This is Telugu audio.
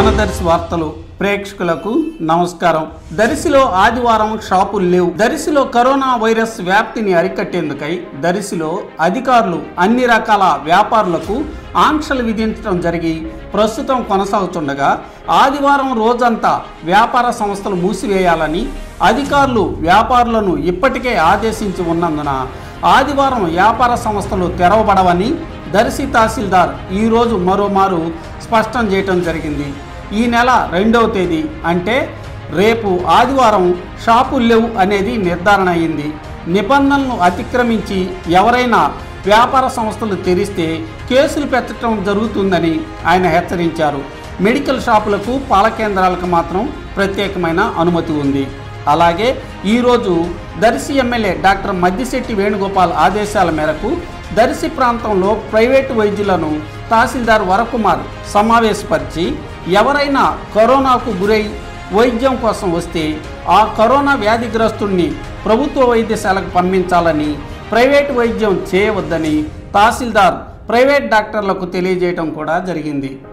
మన దర్శి వార్తలు ప్రేక్షకులకు నమస్కారం దరిసిలో ఆదివారం షాపులు లేవు దరిసిలో కరోనా వైరస్ వ్యాప్తిని అరికట్టేందుకై దరిసిలో అధికారులు అన్ని రకాల వ్యాపారులకు ఆంక్షలు విధించడం జరిగి ప్రస్తుతం కొనసాగుతుండగా ఆదివారం రోజంతా వ్యాపార సంస్థలు మూసివేయాలని అధికారులు వ్యాపారులను ఇప్పటికే ఆదేశించి ఉన్నందున ఆదివారం వ్యాపార సంస్థలు తెరవబడవని దర్శి తహసీల్దార్ ఈరోజు మరోమారు స్పష్టం చేయటం జరిగింది ఈ నెల రెండవ తేదీ అంటే రేపు ఆదివారం షాపులు లేవు అనేది నిర్ధారణ అయింది నిబంధనలను అతిక్రమించి ఎవరైనా వ్యాపార సంస్థలు తెరిస్తే కేసులు పెట్టడం జరుగుతుందని ఆయన హెచ్చరించారు మెడికల్ షాపులకు పాల కేంద్రాలకు మాత్రం ప్రత్యేకమైన అనుమతి ఉంది అలాగే ఈరోజు దర్శి ఎమ్మెల్యే డాక్టర్ మద్దిశెట్టి వేణుగోపాల్ ఆదేశాల మేరకు దర్శి ప్రాంతంలో ప్రైవేటు వైద్యులను తహసీల్దార్ వరకుమార్ సమావేశపరిచి ఎవరైనా కరోనాకు గురై వైద్యం కోసం వస్తే ఆ కరోనా వ్యాధిగ్రస్తుడిని ప్రభుత్వ వైద్యశాలకు పంపించాలని ప్రైవేటు వైద్యం చేయవద్దని తహసీల్దార్ ప్రైవేట్ డాక్టర్లకు తెలియజేయడం కూడా జరిగింది